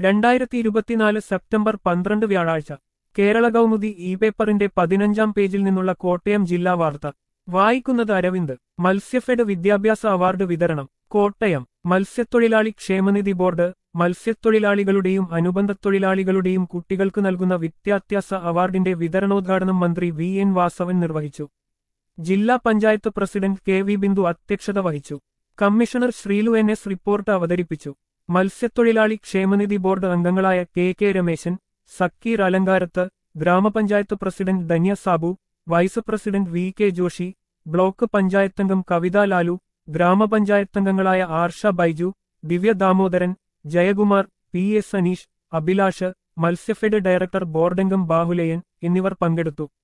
രണ്ടായിരത്തി ഇരുപത്തിനാല് സെപ്റ്റംബർ പന്ത്രണ്ട് വ്യാഴാഴ്ച കേരള കൗമുദി ഇ പേപ്പറിന്റെ പതിനഞ്ചാം പേജിൽ നിന്നുള്ള കോട്ടയം ജില്ലാ വാർത്ത വായിക്കുന്നത് അരവിന്ദ് മത്സ്യഫെഡ് വിദ്യാഭ്യാസ അവാർഡ് വിതരണം കോട്ടയം മത്സ്യത്തൊഴിലാളി ക്ഷേമനിധി ബോർഡ് മത്സ്യത്തൊഴിലാളികളുടെയും അനുബന്ധ തൊഴിലാളികളുടെയും കുട്ടികൾക്ക് നൽകുന്ന വിദ്യാഭ്യാസ അവാർഡിന്റെ വിതരണോദ്ഘാടനം മന്ത്രി വി എൻ വാസവൻ നിർവഹിച്ചു ജില്ലാ panchayat president K V Bindu അധ്യക്ഷത വഹിച്ചു commissioner Sreelu N S report അവതരിപ്പിച്ചു മത്സ്യത്തൊഴിലാളി ക്ഷേമനിധി ബോർഡ് അംഗങ്ങളായ കെ കെ രമേശൻ സക്കീർ അലങ്കാരത്ത് ഗ്രാമപഞ്ചായത്ത് president Dhanya Sabu vice president V K Joshy block പഞ്ചായത്തംഗം കവിത ലാലു ഗ്രാമപഞ്ചായത്തംഗങ്ങളായ Arsha Baiju Divya Damodaran Jayakumar P S Aneesh Abhilash Matsyafed director ബോർഡംഗം ബാഹുലയൻ എന്നിവർ പങ്കെടുത്തു